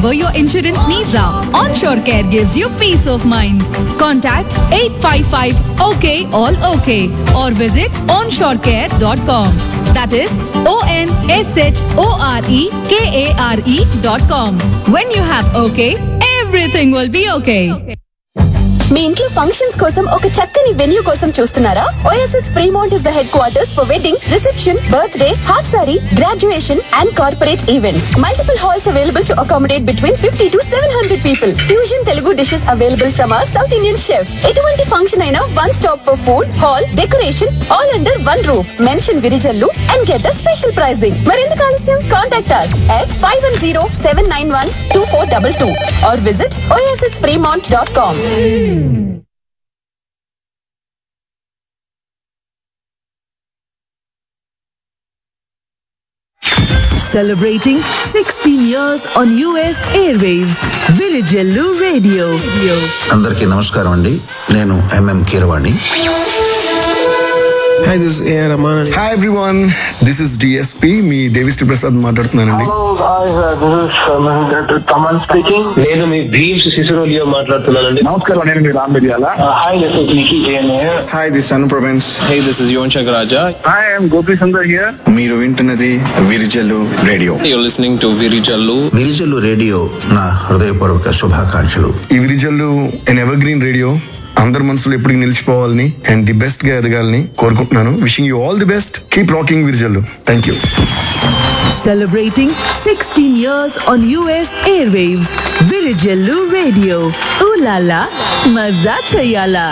whatever your insurance needs are. Onshore Care gives you peace of mind. Contact 855 OK All OK or visit onshorecare.com. That is O N S H O R E K A R E.com. When you have OK, everything will be okay. మీ ఇంట్లో functions కోసం ఒక చక్కని venue కోసం చూస్తున్నారా OSS Fremont is the headquarters for wedding reception birthday half sari graduation and corporate events multiple halls available to accommodate between fifty to seven hundred people fusion Telugu dishes available from our South Indian chef ఎటువంటి function అయినా one stop for food hall decoration all under one roof mention Virijallu and get the special pricing మరెందుకు ఆలస్యం contact us at five one zero seven nine one two four double two or visit OSS Fremont dot com Celebrating 16 years on US Airwaves. Virijallu Radio. అందరికీ నమస్కారం అండి నేను MM Keeravani hi this A Rahman hi everyone this is DSP మీ దేవిశ్రీ ప్రసాద్ మాట్లాడుతున్నానండి Thaman speaking నేను మీ భీమ్స్ శిశురోలియో మాట్లాడుతున్నానండి నమస్కారం నేను మీ Ram Miryala hi this is Nikhi Jain here hi this Anup Rubens hey this is Yuvan Shankar Raja hi I'm Gopi Sundar here మీరు వింటున్నది Virijallu radio you're listening to Virijallu Virijallu radio నా హృదయపూర్వక శుభాకాంక్షలు ఈ Virijallu an evergreen radio అందరి మనసులో ఎప్పటికి నిలిచిపోవాలని అండ్ ది బెస్ట్ గా ఎదగాలని కోరుకుంటున్నాను wishing you all the best keep rocking Virijallu thank you Celebrating 16 years on US Airwaves. Virijallu Radio. Ooh la la. Maza chayala.